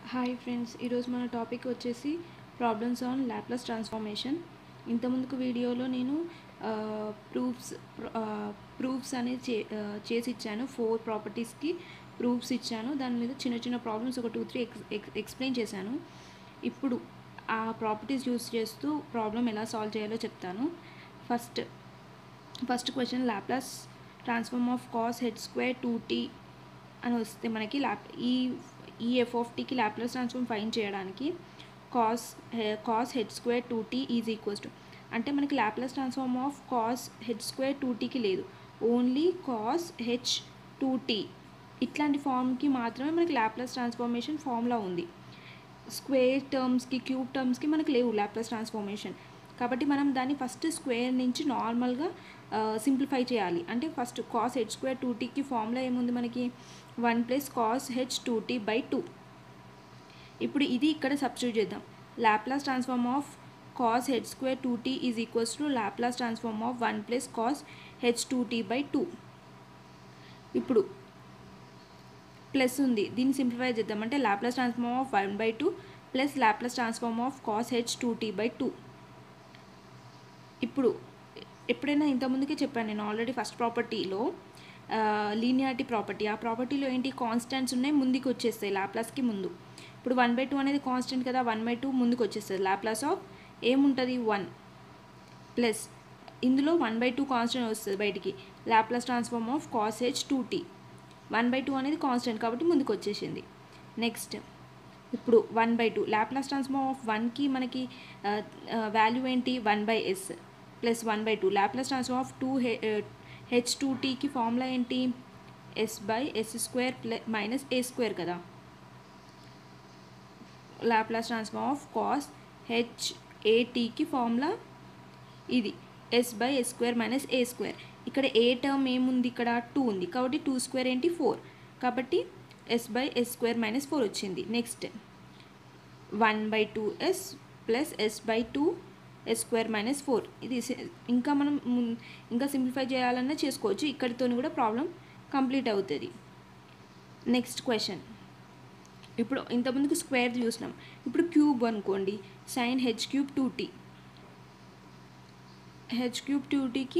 hi friends ఈరోజు మన topic వచ్చేసి ప్రాబ్లమ్స్ ఆన్ ల్యాప్లస్ ట్రాన్స్ఫర్మేషన్ ఇంతకుముందుకు వీడియోలో నేను ప్రూఫ్స్ ప్రూఫ్స్ అనేది చే ఆ, చేసి ఇచ్చాను ఫోర్ ప్రాపర్టీస్కి ప్రూఫ్స్ ఇచ్చాను దాని మీద చిన్న చిన్న ప్రాబ్లమ్స్ ఒక two three ex ex explain చేశాను ఇప్పుడు ఆ ప్రాపర్టీస్ యూస్ చేస్తూ ప్రాబ్లం ఎలా సాల్వ్ చేయాలో చెప్తాను first first question Laplace transform of cos h square two t అని వస్తే మనకి ల్యాప్ ఈ ఈ ఎఫ్ ఆఫ్ టీకి ల్యాప్లస్ ట్రాన్స్ఫార్మ్ ఫైన్ చేయడానికి cos cos h square two t is equals to అంటే మనకి Laplace transform of cos h square two టీకి లేదు only cos h two t ఇట్లాంటి ఫామ్కి మాత్రమే మనకి ల్యాప్లస్ ట్రాన్స్ఫార్మేషన్ ఫామ్లో ఉంది స్క్వేర్ టర్మ్స్కి క్యూబ్ టర్మ్స్కి మనకి లేవు ల్యాప్లస్ ట్రాన్స్ఫార్మేషన్ కాబట్టి మనం దాన్ని ఫస్ట్ స్క్వేర్ నుంచి నార్మల్గా సింప్లిఫై చేయాలి అంటే first cos h square two టీకి ఫార్ములా ఏముంది మనకి one plus cos h two tea by two ఇప్పుడు ఇది ఇక్కడ సబ్స్టిట్యూట్ చేద్దాం Laplace transform of cos h square two t is equals to Laplace transform of one plus cos h two tea by two ఇప్పుడు plus ఉంది దీన్ని simplify చేద్దాం అంటే Laplace transform of one by two plus Laplace transform of cos h two tea by two ఇప్పుడు ఎప్పుడైనా ఇంతకుముందుకే చెప్పాను నేను ఆల్రెడీ ఫస్ట్ ప్రాపర్టీలో లీనియారిటీ ప్రాపర్టీ ఆ ప్రాపర్టీలో ఏంటి కాన్స్టెంట్స్ ఉన్నాయి ముందుకు వచ్చేస్తాయి లాప్లాస్కి ముందు ఇప్పుడు వన్ బై టూ అనేది కాన్స్టెంట్ కదా వన్ బై టూ ముందుకు వచ్చేస్తుంది లాప్లాస్ ఆఫ్ ఏముంటుంది వన్ ప్లస్ ఇందులో వన్ బై టూ కాన్స్టెంట్ వస్తుంది బయటికి Laplace transform of cos h two t one by two అనేది కాన్స్టెంట్ కాబట్టి ముందుకు వచ్చేసింది నెక్స్ట్ ఇప్పుడు one by two Laplace transform of వన్కి మనకి వాల్యూ ఏంటి one by yes plus one by two Laplace transform of two h two టీకి formula ఏంటి S by yes square plus minus a square కదా Laplace transform of cos h ఏటీకి formula ఇది s by yes square minus a square ఇక్కడ a term ఏముంది ఇక్కడ two ఉంది కాబట్టి టూ స్క్వేర్ ఏంటి ఫోర్ కాబట్టి yes by yes square minus four వచ్చింది next one by two s plus yes by two s square minus four ఇది సి- ఇంకా మనం ముం- ఇంకా సింప్లిఫై చేయాలన్నా చేసుకోవచ్చు ఇక్కడితో కూడా ప్రాబ్లం కంప్లీట్ అవుతుంది నెక్స్ట్ క్వశ్చన్ ఇప్పుడు ఇంతకుముందుకు స్క్వేర్ చూసినాం ఇప్పుడు క్యూబ్ అనుకోండి sine h cube two t h cube two టీకి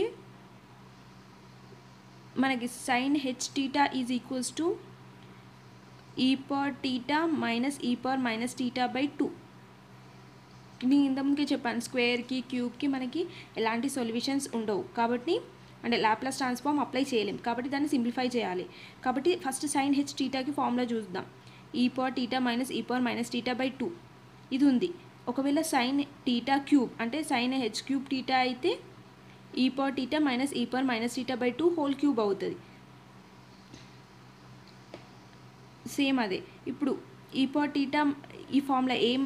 మనకి sine h theta is equals to e power theta minus e power minus theta by two నేను ఇంతకుముందుకే చెప్పాను స్క్వేర్కి క్యూబ్కి మనకి ఎలాంటి సొల్యూషన్స్ ఉండవు కాబట్టి అంటే లాప్లాస్ ట్రాన్స్ఫార్మ్ అప్లై చేయలేం కాబట్టి దాన్ని సింప్లిఫై చేయాలి కాబట్టి ఫస్ట్ సైన్ హెచ్ టీటాకి ఫార్ములా చూద్దాం e power theta minus e power minus theta by two ఇది ఉంది ఒకవేళ సైన్ టీటా క్యూబ్ అంటే సైన్ హెచ్ క్యూబ్ టీటా అయితే e power theta minus e power minus theta by two whole cube అవుతుంది same అదే ఇప్పుడు e power theta ఈ formula ఏం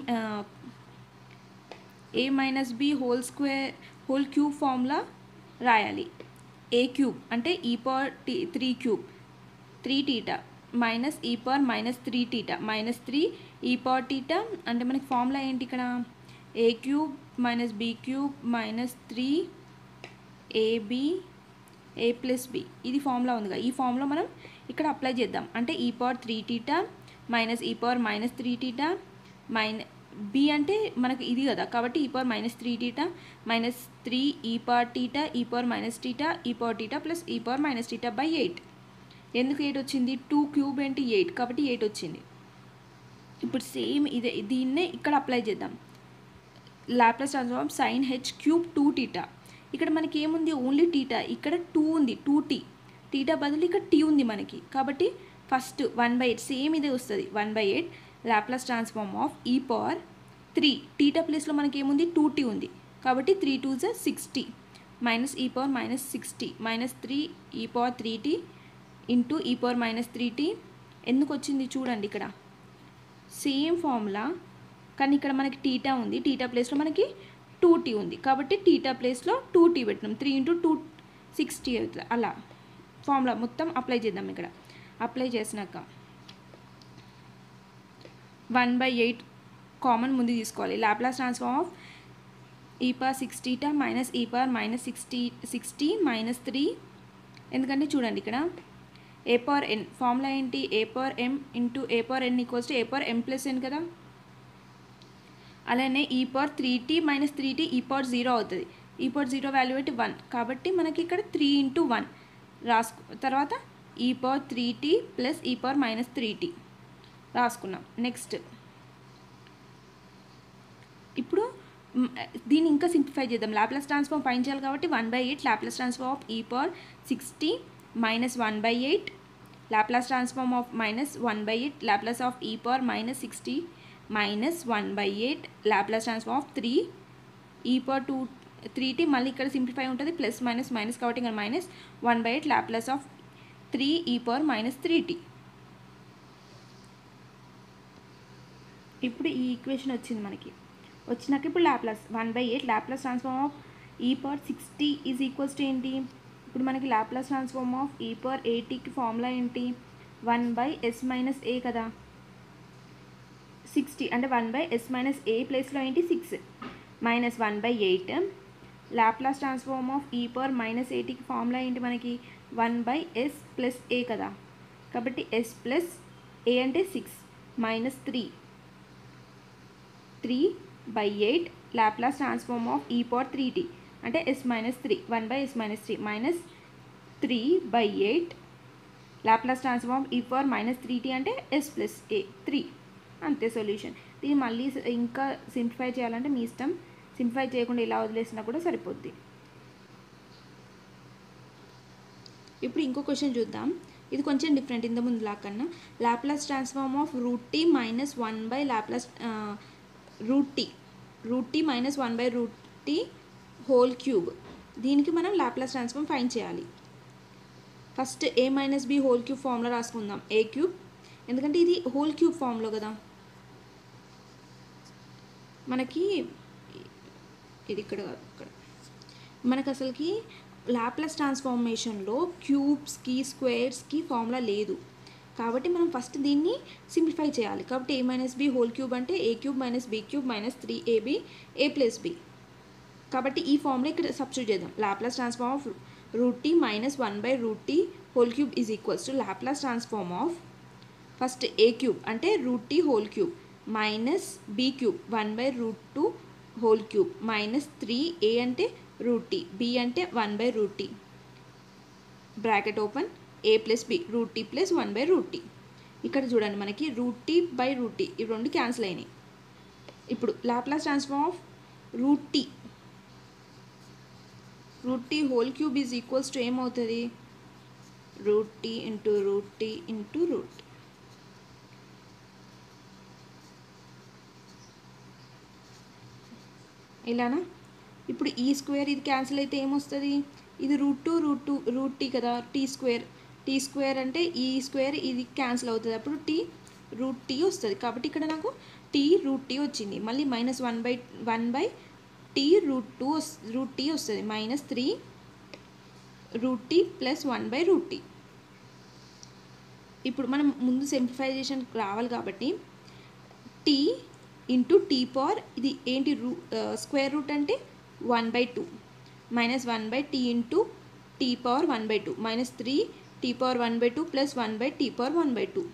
a minus b whole square whole cube formula రాయాలి a cube అంటే e power t three cube three theta minus e power minus three theta minus three e power theta అంటే మనకి formula ఏంటి ఇక్కడ a cube minus b cube minus three ab a plus b ఇది formula ఉందిగా ఈ formula మనం ఇక్కడ apply చేద్దాం అంటే e power three theta minus e power minus three theta minus b అంటే మనకు ఇది కదా కాబట్టి e power minus three theta minus three e power theta e power minus theta e power theta plus e power minus theta by eight ఎందుకు eight వచ్చింది two cube ఏంటి eight కాబట్టి eight వచ్చింది ఇప్పుడు సేమ్ ఇదే దీన్నే ఇక్కడ అప్లై చేద్దాం Laplace transform sine h cube two theta ఇక్కడ మనకి ఏముంది ఓన్లీ టీటా ఇక్కడ టూ ఉంది టూ టీ టీటా బదులు ఇక్కడ టీ ఉంది మనకి కాబట్టి first one by eight same ఇదే వస్తుంది one by eight Laplace transform of e power three theta ప్లేస్లో మనకి ఏముంది టూ టీ ఉంది కాబట్టి త్రీ టూ జ six t minus e power minus six t minus three e power three t into e power minus three t ఎందుకు వచ్చింది చూడండి ఇక్కడ సేమ్ ఫార్ములా కానీ ఇక్కడ మనకి టీటా ఉంది టీటా ప్లేస్లో మనకి టూ టీ ఉంది కాబట్టి టీటా ప్లేస్లో టూ టీ పెట్టినాం త్రీ ఇంటూ టూ సిక్స్టీ అవుతుంది అలా ఫార్ములా మొత్తం అప్లై చేద్దాం ఇక్కడ అప్లై చేసినాక వన్ బై ఎయిట్ కామన్ ముందు తీసుకోవాలి Laplace transform of e power six theta minus e power minus six t six t minus three ఎందుకంటే చూడండి ఇక్కడ ఏ పవర్ ఎన్ ఫార్ములా ఏంటి a power M into A power n equals to a power M plus n కదా అలానే e power three tea minus three t e power zero అవుతుంది e power zero value అయితే one కాబట్టి మనకి ఇక్కడ three into one రాసుకు తర్వాత e power three tea plus e power minus three t రాసుకున్నాం నెక్స్ట్ ఇప్పుడు మ్, దీన్ని ఇంకా సింప్లిఫై చేద్దాం లాప్లస్ ట్రాన్స్ఫార్మ్ ఫైన్ చేయాలి కాబట్టి one by eight Laplace transform of e power six t minus one by eight Laplace transform of minus one by eight Laplace of e power minus six t minus one by eight Laplace transform of three e power two three t మళ్ళీ ఇక్కడ simplify ఉంటుంది plus minus minus కాబట్టి ఇంకా minus one by eight Laplace of three e power minus three tea ఇప్పుడు ఈ equation వచ్చింది మనకి వచ్చినాక ఇప్పుడు Laplace one by eight Laplace transform of e power six t is equals to ఏంటి ఇప్పుడు మనకి Laplace transform of e power ఎయిటీకి ఫార్ములా ఏంటి one by s minus a కదా సిక్స్టీ అంటే one by s minus a ప్లేస్లో ఏంటి six minus one by eight Laplace transform of e power minus ఎయిటీకి ఫార్ములా ఏంటి మనకి one by yes plus a కదా కాబట్టి ఎస్ ప్లస్ ఏ అంటే six minus three three by eight Laplace transform of e power three tea అంటే s minus three one by s minus three minus three by eight Laplace transform of e power minus three tea అంటే s plus a three అంతే solution దీన్ని మళ్ళీ స- ఇంకా simplify చేయాలంటే మీ ఇష్టం simplify చేయకుండా ఇలా వదిలేసినా కూడా సరిపోద్ది ఇప్పుడు ఇంకో క్వశ్చన్ చూద్దాం ఇది కొంచెం డిఫరెంట్ ఇంత ముందు లా కన్నా Laplace transform of root t minus one by Laplace root t root t minus one by root t whole cube దీనికి మనం లాప్లాస్ ట్రాన్స్ఫార్మ్ ఫైండ్ చేయాలి first a minus b whole cube ఫామ్లో రాసుకుందాం ఏ క్యూబ్ ఎందుకంటే ఇది హోల్ క్యూబ్ ఫామ్లో కదా మనకి ఇది ఇక్కడ కాదు ఇక్కడ మనకు అసలుకి లాప్లస్ ట్రాన్స్ఫార్మేషన్లో క్యూబ్స్కి స్క్వేర్స్కి ఫార్ములా లేదు కాబట్టి మనం ఫస్ట్ దీన్ని సింప్లిఫై చేయాలి కాబట్టి a minus b whole cube అంటే a cube minus b cube minus three ab a plus b కాబట్టి ఈ ఫార్ములా ఇక్కడ సబ్స్టిట్యూట్ చేద్దాం Laplace transform of root t minus one by root t whole cube is equals to Laplace transform of first a cube అంటే root t whole cube minus b cube one by root two whole cube minus three a అంటే root t b అంటే one by root t bracket open a plus b root t plus one by root t ఇక్కడ చూడండి మనకి root t by root t ఇవి రెండు cancel అయినాయి ఇప్పుడు Laplace transform of root t root t whole cube is equals to ఏమవుతుంది root t into root t into root ఇలానా ఇప్పుడు ఈ స్క్వేర్ ఇది క్యాన్సిల్ అయితే ఏమొస్తుంది ఇది root two root two root t కదా టీ స్క్వేర్ టీ స్క్వేర్ అంటే ఈ స్క్వేర్ ఇది క్యాన్సిల్ అవుతుంది అప్పుడు టీ రూట్ టీ వస్తుంది కాబట్టి ఇక్కడ నాకు టీ రూట్ టీ వచ్చింది మళ్ళీ minus one by one by t root two root t వస్తుంది minus three root t plus one by root t ఇప్పుడు మనం ముందు సింప్లిఫైజేషన్ రావాలి కాబట్టి టీ ఇంటూ టీ పవర్ ఇది ఏంటి రూ స్క్వేర్ రూట్ అంటే one by two minus one by T into T power one by two minus three T power one by two plus one by T power one by two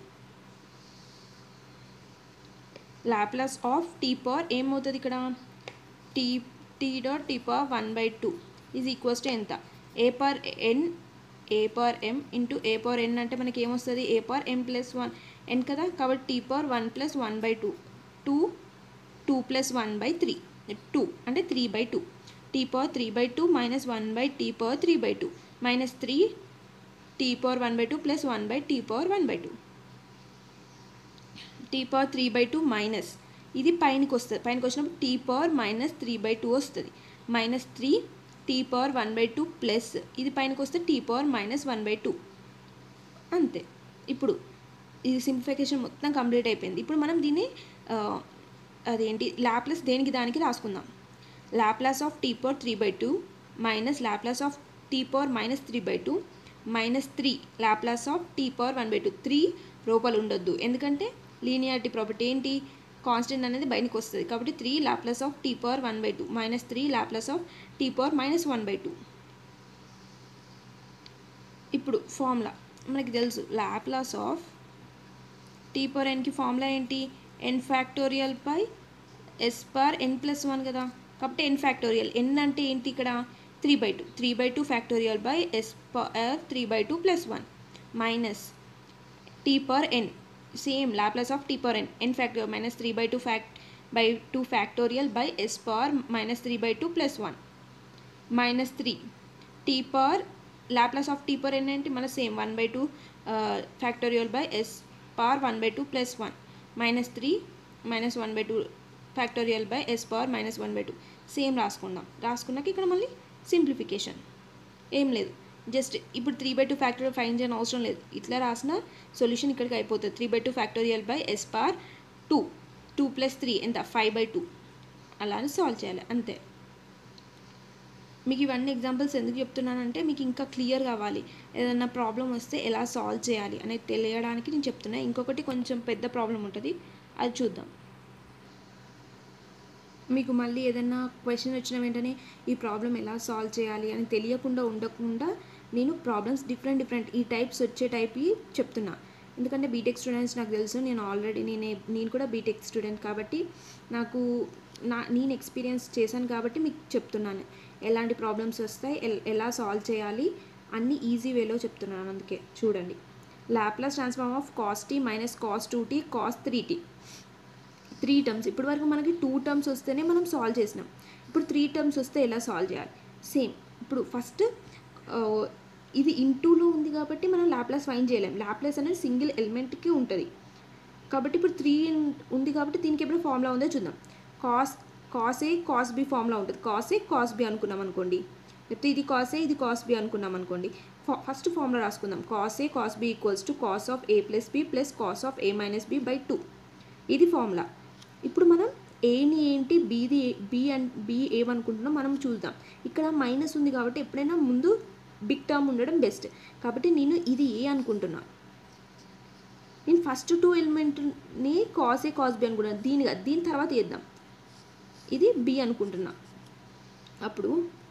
Laplace of T power ఏమవుతుంది ఇక్కడ T T dot T power one by two is equals to ఎంత A power N A power M into A power N అంటే మనకి ఏమొస్తుంది A power M plus one N కదా కాబట్టి T power one plus one by two two two plus one by three two అంటే three by two T power three by two minus one by T power three by two minus three T power one by two plus one by T power one by two T power three by two minus ఇది పైనకి వస్తుంది పైనకి వచ్చినప్పుడు T power minus three by two వస్తుంది minus three T power one by two plus ఇది పైనకి వస్తే T power minus one by two అంతే ఇప్పుడు ఇది సింప్లిఫికేషన్ మొత్తం కంప్లీట్ అయిపోయింది ఇప్పుడు మనం దీన్ని ఆ, అదేంటి లాప్లస్ దేనికి దానికి రాసుకుందాం Laplace of T power three by two minus Laplace of T power minus three by two minus three Laplace of T power one by two three లోపల ఉండొద్దు ఎందుకంటే లీనియారిటీ ప్రాపర్టీ ఏంటి కాన్స్టెంట్ అనేది బయటకు వస్తుంది కాబట్టి three Laplace of T power one by two minus three Laplace of T power minus one by two ఇప్పుడు formula మనకి తెలుసు లాప్లాస్ ఆఫ్ టీ పవర్ ఎన్కి ఫార్ములా ఏంటి N factorial by S power N plus one కదా కాబట్టి N factorial N అంటే ఏంటి ఇక్కడ three by two three by two factorial by S power three by two plus one minus T power N same Laplace of T power N N factorial minus three by two fact by two factorial by S power minus three by two plus one minus three T power Laplace of T power N ఏంటి మన same one by two factorial by S power one by two plus one minus three minus one by two factorial by S power minus one by two same రాసుకుందాం రాసుకున్నాక ఇక్కడ మళ్ళీ simplification ఏం లేదు just ఇప్పుడు three by two factorial fine చేయని అవసరం లేదు ఇట్లా రాసిన సొల్యూషన్ ఇక్కడికి అయిపోతుంది three by two factorial by S power two two plus three ఎంత ఫైవ్ బై టూ అలానే సాల్వ్ చేయాలి అంతే మీకు ఇవన్నీ ఎగ్జాంపుల్స్ ఎందుకు చెప్తున్నానంటే మీకు ఇంకా క్లియర్ కావాలి ఏదైనా ప్రాబ్లం వస్తే ఎలా సాల్వ్ చేయాలి అనేది తెలియడానికి నేను చెప్తున్నా ఇంకొకటి కొంచెం పెద్ద ప్రాబ్లం ఉంటుంది అది చూద్దాం మీకు మళ్ళీ ఏదైనా క్వశ్చన్ వచ్చిన వెంటనే ఈ ప్రాబ్లం ఎలా సాల్వ్ చేయాలి అని తెలియకుండా ఉండకుండా నేను ప్రాబ్లమ్స్ డిఫరెంట్ డిఫరెంట్ ఈ టైప్స్ వచ్చే టైప్ చెప్తున్నా ఎందుకంటే బీటెక్ స్టూడెంట్స్ నాకు తెలుసు నేను ఆల్రెడీ నేనే నేను కూడా బీటెక్ స్టూడెంట్ కాబట్టి నాకు నా నేను ఎక్స్పీరియన్స్ చేశాను కాబట్టి మీకు చెప్తున్నాను ఎలాంటి ప్రాబ్లమ్స్ వస్తాయి ఎల్- ఎలా సాల్వ్ చేయాలి అన్ని ఈజీ వేలో చెప్తున్నాను అందుకే చూడండి Laplace transform of cos T minus cos two T cos three T three terms ఇప్పటి వరకు మనకి టూ టర్మ్స్ వస్తేనే మనం సాల్వ్ చేసినాం ఇప్పుడు త్రీ టర్మ్స్ వస్తే ఎలా సాల్వ్ చేయాలి సేమ్ ఇప్పుడు ఫస్ట్ ఇది ఇంటూలో ఉంది కాబట్టి మనం లాప్లాస్ ఫైన్ చేయలేం లాప్లాస్ అనేది సింగిల్ ఎలిమెంట్కి ఉంటుంది కాబట్టి ఇప్పుడు త్రీ ఉంది కాబట్టి దీనికి ఎప్పుడు ఫార్ములా ఉందో చూద్దాం cos cos A cos B formula ఉంటుంది కాస్ ఏ కాస్ బి అనుకున్నాం అనుకోండి లేకపోతే ఇది కాస్ ఏ ఇది కాస్ బి అనుకున్నాం అనుకోండి ఫస్ట్ ఫార్ములా రాసుకుందాం cos A cos B equals to cos of A plus B plus cos of A minus B by two ఇది ఫార్ములా ఇప్పుడు మనం ఏని ఏంటి బీది బి అన్ బి ఏమనుకుంటున్నాం మనం చూద్దాం ఇక్కడ మైనస్ ఉంది కాబట్టి ఎప్పుడైనా ముందు బిగ్ టర్మ్ ఉండడం బెస్ట్ కాబట్టి నేను ఇది ఏ అనుకుంటున్నా నేను ఫస్ట్ టూ ఎలిమెంట్ని కాస్ ఏ కాస్ బి అనుకున్నాను దీని కాదు, దీని తర్వాత వేద్దాం ఇది బి అనుకుంటున్నా అప్పుడు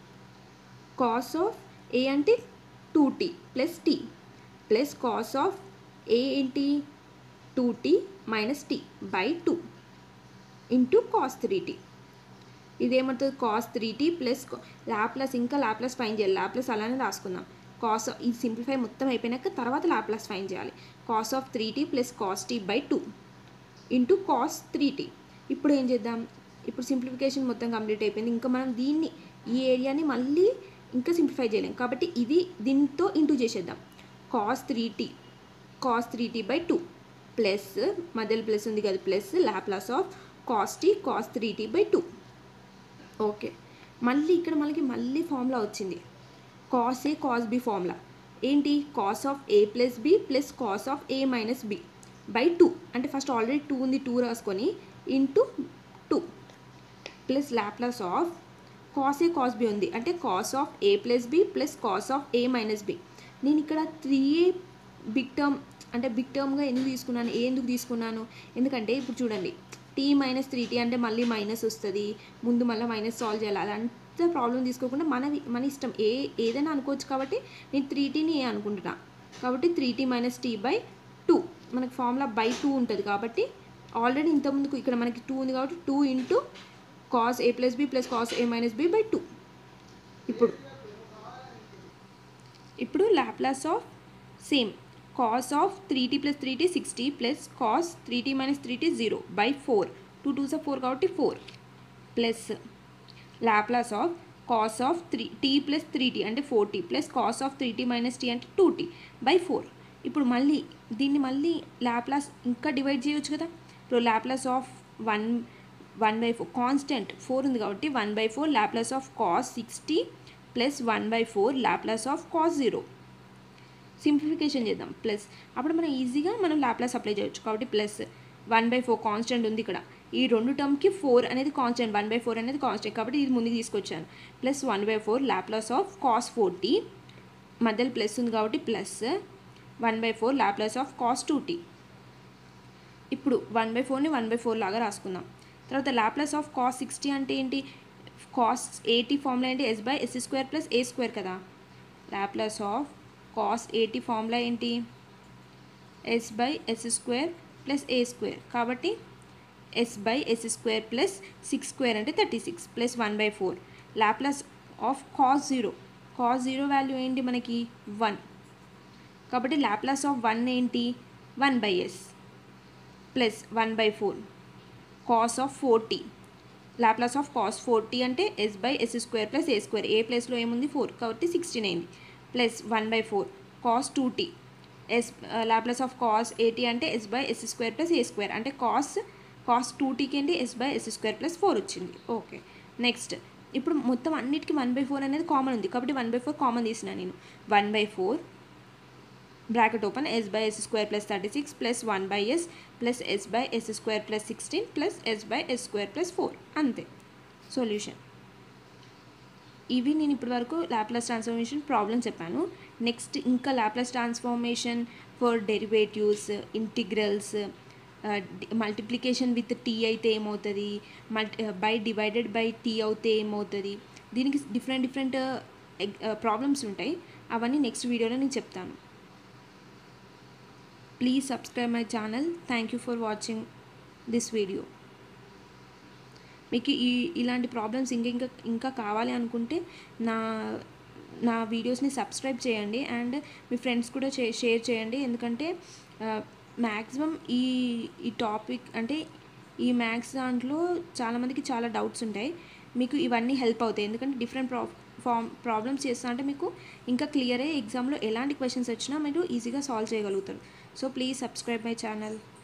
కాస్ ఆఫ్ ఏ అంటే two T plus T plus cos of A ఏంటి two T minus T by two into cos three T ఇదేమవుతుంది cos three tea plus Laplace ఇంకా లాప్లస్ ఫైన్ చేయాలి లాప్లస్ అలానే రాసుకుందాం కాస్ ఇది సింప్లిఫై మొత్తం అయిపోయినాక తర్వాత లాప్లస్ ఫైన్ చేయాలి cos of three tea plus cos T by two into cos three tea ఇప్పుడు ఏం చేద్దాం ఇప్పుడు సింప్లిఫికేషన్ మొత్తం కంప్లీట్ అయిపోయింది ఇంకా మనం దీన్ని ఈ ఏరియాని మళ్ళీ ఇంకా సింప్లిఫై చేయలేం కాబట్టి ఇది దీంతో ఇంటూ చేసేద్దాం cos three T cos three T by two plus మధ్యలో ప్లస్ ఉంది కదా plus Laplace of cos T cos three T by two okay మళ్ళీ ఇక్కడ మనకి మళ్ళీ ఫార్ములా వచ్చింది cos A cos B formula ఏంటి cos of A plus B plus cos of A minus B by two అంటే first already two ఉంది two రాసుకొని into two plus Laplace of cos A cos B ఉంది అంటే cos of A plus B plus cos of A minus B నేను ఇక్కడ three A big term అంటే big టర్మ్గా ఎందుకు తీసుకున్నాను ఏ ఎందుకు తీసుకున్నాను ఎందుకంటే ఇప్పుడు చూడండి టీ మైనస్ త్రీ టీ అంటే మళ్ళీ మైనస్ వస్తుంది ముందు మళ్ళీ మైనస్ సాల్వ్ చేయాలి అదంతా ప్రాబ్లం తీసుకోకుండా మన మన ఇష్టం ఏ ఏదైనా అనుకోవచ్చు కాబట్టి నేను త్రీ టీని ఏ అనుకుంటున్నా కాబట్టి three tea minus T by two మనకి ఫార్ములా బై టూ ఉంటుంది కాబట్టి ఆల్రెడీ ఇంతకుముందుకు ఇక్కడ మనకి టూ ఉంది కాబట్టి two into cos A plus B plus cos A minus B by two ఇప్పుడు ఇప్పుడు Laplace of same cos of three tea plus three T sixty plus cos three tea minus three T zero by four two two సా four కాబట్టి four plus Laplace of cos of three tea plus three tea అంటే four T plus cos of three tea minus T అంటే two tea by four ఇప్పుడు మళ్ళీ దీన్ని మళ్ళీ Laplace ఇంకా divide చేయొచ్చు కదా ఇప్పుడు Laplace of one one by four constant four ఉంది కాబట్టి one by four Laplace of cos sixty plus one by four Laplace of cos zero simplification చేద్దాం ప్లస్ అప్పుడు మనం ఈజీగా మనం లాప్లాస్ అప్లై చేయొచ్చు కాబట్టి plus one by four constant ఉంది ఇక్కడ ఈ రెండు టర్మ్కి ఫోర్ అనేది కాన్స్టెంట్ వన్ బై ఫోర్ అనేది కాన్స్టెంట్ కాబట్టి ఇది ముందుకు తీసుకొచ్చాను plus one by four Laplace of cos forty మధ్యలో ప్లస్ ఉంది కాబట్టి plus one by four Laplace of cos two T ఇప్పుడు వన్ బై ఫోర్ని వన్ బై ఫోర్ లాగా రాసుకుందాం తర్వాత లాప్లాస్ ఆఫ్ కాస్ సిక్స్టీ అంటే ఏంటి కాస్ ఎయిటీ ఫార్ములా ఏంటి S by yes square plus A square కదా Laplace of cos A T formula ఏంటి S by yes square plus A square కాబట్టి yes by yes square plus six square అంటే thirty six plus one by four Laplace of cos zero cos zero value ఏంటి మనకి one కాబట్టి Laplace of one ఏంటి one by yes plus one by four cos of forty Laplace of cos forty అంటే S by yes square plus A square A ప్లేస్లో ఏముంది four కాబట్టి sixteen అయింది plus one by four cos two T S Laplace of cos A T అంటే S by yes square plus A square అంటే cos cos two టీకి ఏంటి S by yes square plus four వచ్చింది okay next ఇప్పుడు మొత్తం అన్నిటికీ one by four అనేది common ఉంది కాబట్టి వన్ బై ఫోర్ కామన్ తీసిన నేను one by four bracket open S by yes square plus thirty six plus one by yes plus yes by yes square plus sixteen plus yes by yes square plus four అంతే solution ఇవి నేను ఇప్పటి వరకు Laplace transformation problem చెప్పాను next ఇంకా Laplace transformation for derivatives integrals multiplication with T అయితే ఏమవుతుంది multi by divided by T అవుతే ఏమవుతుంది దీనికి డిఫరెంట్ డిఫరెంట్ ప్రాబ్లమ్స్ ఉంటాయి అవన్నీ నెక్స్ట్ వీడియోలో నేను చెప్తాను please subscribe my channel thank you for watching this video మీకు ఈ ఇలాంటి ప్రాబ్లమ్స్ ఇంకా ఇంకా ఇంకా కావాలి అనుకుంటే నా నా వీడియోస్ని సబ్స్క్రైబ్ చేయండి అండ్ మీ ఫ్రెండ్స్ కూడా చే షేర్ చేయండి ఎందుకంటే మ్యాక్సిమం ఈ ఈ టాపిక్ అంటే ఈ మ్యాథ్స్ దాంట్లో చాలామందికి చాలా డౌట్స్ ఉంటాయి మీకు ఇవన్నీ హెల్ప్ అవుతాయి ఎందుకంటే డిఫరెంట్ ప్రా ఫామ్ ప్రాబ్లమ్స్ చేస్తా అంటే మీకు ఇంకా క్లియర్ అయ్యే ఎగ్జామ్లో ఎలాంటి క్వశ్చన్స్ వచ్చినా మీరు ఈజీగా సాల్వ్ చేయగలుగుతారు so please subscribe my channel